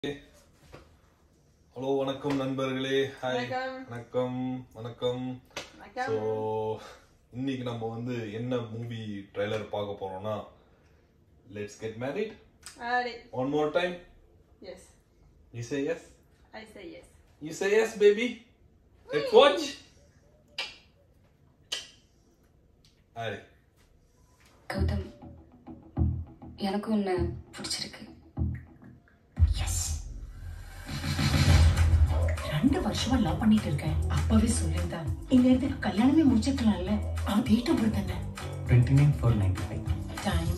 Hello வணக்கம் நண்பர்களே hi வணக்கம். வணக்கம் வணக்கம் வணக்கம். ஸோ இன்னைக்கு நம்ம வந்து என்ன மூவி ட்ரைலர் பார்க்க போறோம்னா let's get married Alright. One more time Yes. You say yes I say yes. You say yes baby let's watch hi Gautham எனக்கு உன்னை பிடிச்சிருக்கு ரெண்டு வருஷமா லவ் பண்ணிட்டு இருக்கேன் அப்பவே சொல்லியிருந்தா இங்க இருந்து கல்யாணமே முடிச்சிருக்கலாம்ல அவன் டேட் ஆஃப் பர்த் என்ன twenty nine four ninety five time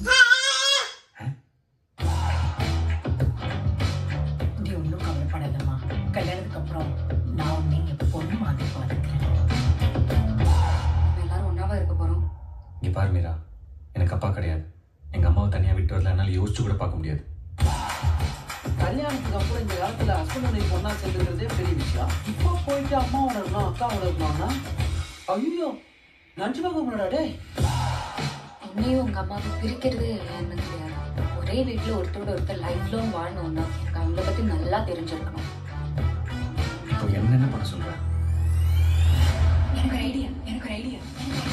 நீ ஒன்றும் கவலைப்படாதம்மா கல்யாணத்துக்கு அப்புறம் நான் உன்னை என் பொண்ணு மாதிரி பார்த்துக்கிறேன் நம்ம எல்லாரும் ஒன்றாவா இருக்க போகிறோம் இங்கே பாரு மீரா எனக்கு அப்பா கிடையாது எங்கள் அம்மாவை தனியாக விட்டு வரல என்னால் யோசிச்சு கூட பார்க்க முடியாது கல்யாணத்துக்கு அப்புறம் இந்த காலத்துல ஹஸ்பண்ட் ஒய்ஃப் ஒண்ணா சேர்ந்துக்கிறதே பெரிய விஷயம் இப்போ போயிட்டு அம்மாவோட இருக்கணும் அக்காவோட இருக்கணும்னா ஐயோ நினச்சி பார்க்க முடியாடா டேய் என்னையும் உங்கள் அம்மாவை பிரிக்கிறதே என்ன கிடையாது ஒரே வீட்டில் ஒருத்தரோட ஒருத்தர் லைஃப் லாங் வாழணும்னா எனக்கு அவங்கள பற்றி நல்லா தெரிஞ்சிருக்கணும் இப்போ என்னென்ன பண்ண சொல்கிறேன் எனக்கு ஒரு ஐடியா எனக்கு ஒரு ஐடியா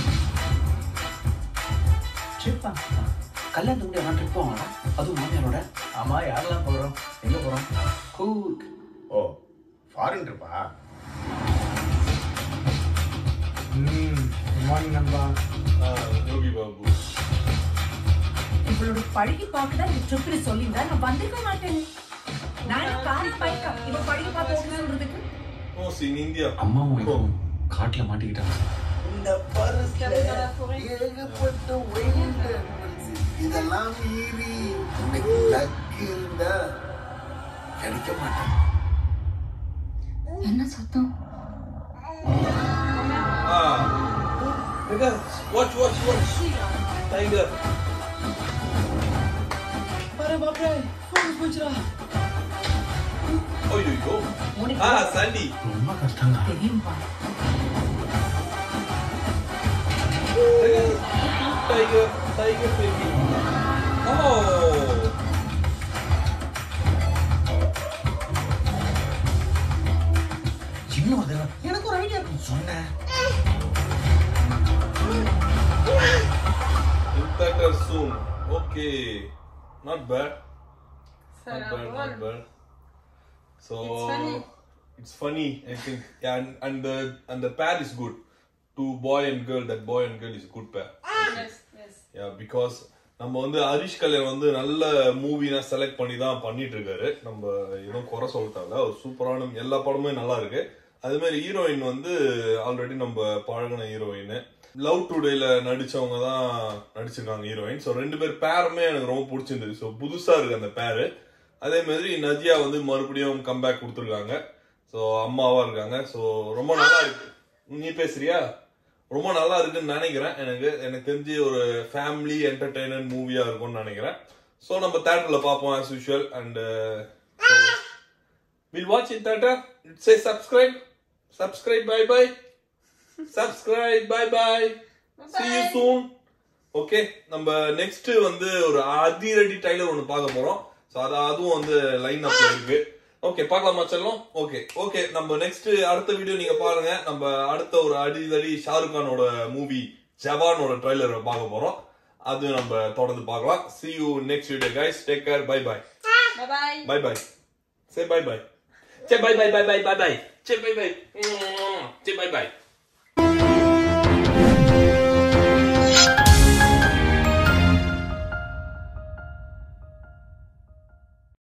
ட்ரிப்பா கல்யாணத்துக்கு முன்னாடி எல்லாம் ட்ரிப் போவாங்களா அதுவும் மாமியாரோட ஆமா யாரெல்லாம் போறோம் எங்க போறோம் கூட் ஓ ஃபாரின் ட்ரிப்பா மார்னிங் நண்பா யோகி பாபு இவளோட பழகி பார்க்க தான் இந்த ட்ரிப்னு சொல்லியிருந்தா நான் வந்திருக்க மாட்டேன் நான் காரி பைக்கா இவன் பழகி பார்க்க ஓகே சொல்றதுக்கு ஓ சின் இந்தியா அம்மாவும் இப்போ காட்டில் மாட்டிக்கிட்டாங்க இந்த பரிசுல கருங்கடா போய். ஏகப்பட்ட வெயில் இதெல்லாம் மீறி உனக்கு லக் இருந்தா கிடைக்க மாட்டேன் என்ன சத்தம் Ah. Watch, watch, watch. Tiger. பாரு பாப்பே ஃபோன் போச்சுடா Oh, yo, yo. Ah, Sandy. ரொம்ப கஷ்டம் தான் தெரியும்பா Tiger, tiger baby. Oh. இன்னும் ஒரு தடவை எனக்கு ஒரு ஐடியா இருக்கு சொன்னேன் Impactor soon. Okay. Not bad. So, Not bad, not bad. So It's funny. it's funny, I think. Yeah, and, and the and the pair is good. Two boy and girl. That boy and girl is good pair. Yes, yes. Yeah because நம்ம வந்து ஹரிஷ் கல்யாண் வந்து நல்ல மூவினா select பண்ணி தான் பண்ணிட்டு இருக்காரு நம்ம எதுவும் குறை சொல்ல தேவையில்ல ஒரு சூப்பரான எல்லா படமுமே நல்லா இருக்கு அதே மாதிரி ஹீரோயின் வந்து ஆல்ரெடி நம்ம பழகின ஹீரோயின் லவ் டுடேல நடிச்சவங்க தான் நடிச்சிருக்காங்க ஹீரோயின் ஸோ ரெண்டு பேர் பேருமே எனக்கு ரொம்ப பிடிச்சிருந்தது ஸோ புதுசா இருக்கு அந்த பேரு அதே மாதிரி நதியா வந்து மறுபடியும் கம்பேக் கொடுத்துருக்காங்க ஸோ அம்மாவா இருக்காங்க ஸோ ரொம்ப நல்லா இருக்கு நீ பேசுறியா ரொம்ப நல்லா இருக்குன்னு நினைக்கிறேன் எனக்கு எனக்கு தெரிஞ்சு ஒரு ஃபேமிலி என்டர்டைனர் மூவியா இருக்கும்னு நினைக்கிறேன் ஸோ நம்ம தேட்டர்ல பார்ப்போம் as usual and will watch in theatre it say subscribe subscribe bye bye subscribe bye bye see you soon okay நம்ம நெக்ஸ்ட் வந்து ஒரு அதிரடி டைலர் ஒன்று பார்க்க போறோம் ஸோ அது அதுவும் வந்து லைன் அப்ல இருக்கு ஓகே பார்க்கலாமா செல்லம் ஓகே ஓகே நம்ம நெக்ஸ்ட் அடுத்த வீடியோ நீங்க பாருங்க நம்ம அடுத்த ஒரு அடிதடி ஷாருக் கானோட மூவி ஜவானோட ட்ரைலர் பார்க்க போறோம் அது நம்ம தொடர்ந்து பார்க்கலாம் see you next video guys take care bye bye Bye bye. bye bye say bye bye say bye bye bye bye bye bye say bye bye say bye bye